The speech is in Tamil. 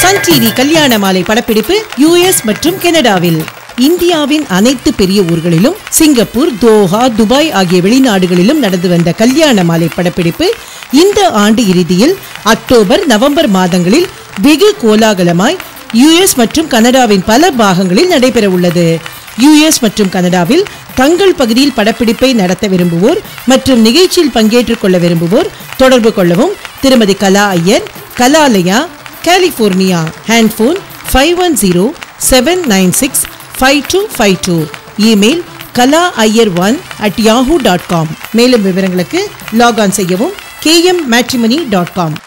சன் டிவி கல்யாண மாலை படப்பிடிப்பு யுஎஸ் மற்றும் கனடாவில் இந்தியாவின் அனைத்து பெரிய ஊர்களிலும் சிங்கப்பூர் தோஹா துபாய் ஆகிய வெளிநாடுகளிலும் நடந்து வந்த கல்யாண மாலை படப்பிடிப்பு இந்த ஆண்டு இறுதியில் அக்டோபர் நவம்பர் மாதங்களில் வெகு கோலாகலமாய் யுஎஸ் மற்றும் கனடாவின் பல பாகங்களில் நடைபெற உள்ளது யுஎஸ் மற்றும் கனடாவில் தங்கள் பகுதியில் படப்பிடிப்பை நடத்த விரும்புவோர் மற்றும் நிகழ்ச்சியில் பங்கேற்றுக் கொள்ள விரும்புவோர் தொடர்பு கொள்ளவும் திருமதி Kala Iyer Kalalaya California handphone five one zero seven nine six five two five two email Kala Iyer one at Yahoo dot com மேலும் விவரங்களுக்கு லாக் ஆன் செய்யவும் கேஎம் மேட்ரிமனி டாட் காம்